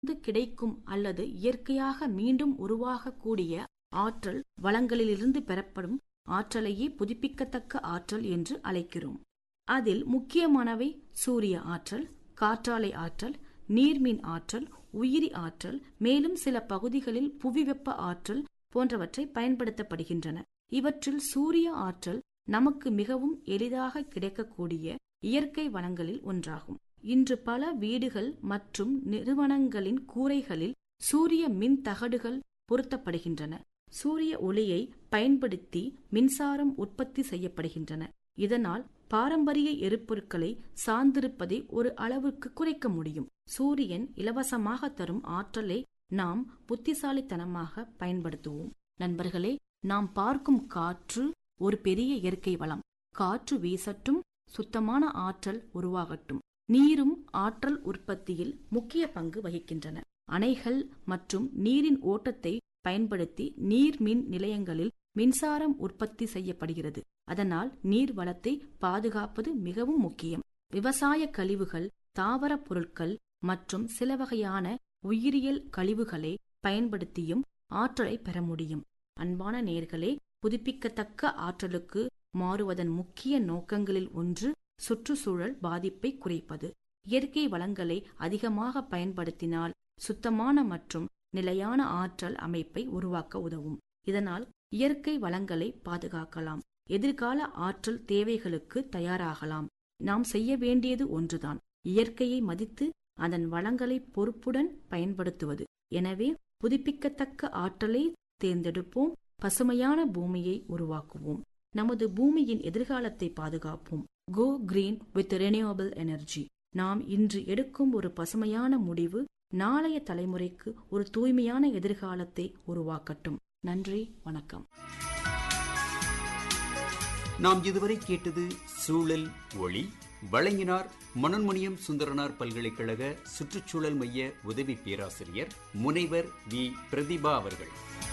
இருந்து கிடைக்கும் அல்லது இயற்கையாக மீண்டும் உருவாகக்கூடிய ஆற்றல் வளங்களிலிருந்து பெறப்படும் ஆற்றலையே புதுப்பிக்கத்தக்க ஆற்றல் என்று அழைக்கிறோம் அதில் முக்கியமானவை சூரிய ஆற்றல் காற்றாலை ஆற்றல் நீர்மின் ஆற்றல் உயிரி ஆற்றல் மேலும் சில பகுதிகளில் புவி வெப்ப ஆற்றல் போன்றவற்றை பயன்படுத்தப்படுகின்றன இவற்றில் சூரிய ஆற்றல் நமக்கு மிகவும் எளிதாக கிடைக்கக்கூடிய இயற்கை வளங்களில் ஒன்றாகும் இன்று பல வீடுகள் மற்றும் நிறுவனங்களின் கூரைகளில் சூரிய மின் தகடுகள் பொருத்தப்படுகின்றன சூரிய ஒளியை பயன்படுத்தி மின்சாரம் உற்பத்தி செய்யப்படுகின்றன இதனால் பாரம்பரிய எரிபொருட்களை சார்ந்திருப்பதை ஒரு அளவுக்கு குறைக்க முடியும் சூரியன் இலவசமாக தரும் ஆற்றலை நாம் புத்திசாலித்தனமாக பயன்படுத்துவோம் நண்பர்களே நாம் பார்க்கும் காற்று ஒரு பெரிய இயற்கை வளம் காற்று வீசட்டும் சுத்தமான ஆற்றல் உருவாகட்டும் நீரும் ஆற்றல் உற்பத்தியில் முக்கிய பங்கு வகிக்கின்றன அணைகள் மற்றும் நீரின் ஓட்டத்தை பயன்படுத்தி நீர் மின் நிலையங்களில் மின்சாரம் உற்பத்தி செய்யப்படுகிறது அதனால் நீர் வளத்தை பாதுகாப்பது மிகவும் முக்கியம் விவசாய கழிவுகள் தாவரப் பொருட்கள் மற்றும் சில வகையான உயிரியல் கழிவுகளை பயன்படுத்தியும் ஆற்றலை பெற முடியும் அன்பான நேர்களே புதுப்பிக்கத்தக்க ஆற்றலுக்கு மாறுவதன் முக்கிய நோக்கங்களில் ஒன்று சுற்றுச்சூழல் பாதிப்பை குறைப்பது இயற்கை வளங்களை அதிகமாக பயன்படுத்தினால் சுத்தமான மற்றும் நிலையான ஆற்றல் அமைப்பை உருவாக்க உதவும் இதனால் இயற்கை வளங்களை பாதுகாக்கலாம் எதிர்கால ஆற்றல் தேவைகளுக்கு தயாராகலாம் நாம் செய்ய வேண்டியது ஒன்றுதான் இயற்கையை மதித்து அதன் வளங்களை பொறுப்புடன் பயன்படுத்துவது எனவே புதுப்பிக்கத்தக்க ஆற்றலை தேர்ந்தெடுப்போம் பசுமையான பூமியை உருவாக்குவோம் நமது பூமியின் எதிர்காலத்தை பாதுகாப்போம் go green with renewable energy நாம் இன்று எடுக்கும் ஒரு பசுமையான முடிவு நாளைய தலைமுறைக்கு ஒரு தூய்மையான எதிர்காலத்தை உருவாக்கட்டும் நன்றி வணக்கம் நாம் இதுவரை கேட்டது சூழல் ஒளி வழங்கினார் மனோன்மணியம் சுந்தரனார் பல்கலைக்கழக சுற்றுச்சூழல் மைய உதவி பேராசிரியர் முனைவர் வி பிரதிபா அவர்கள்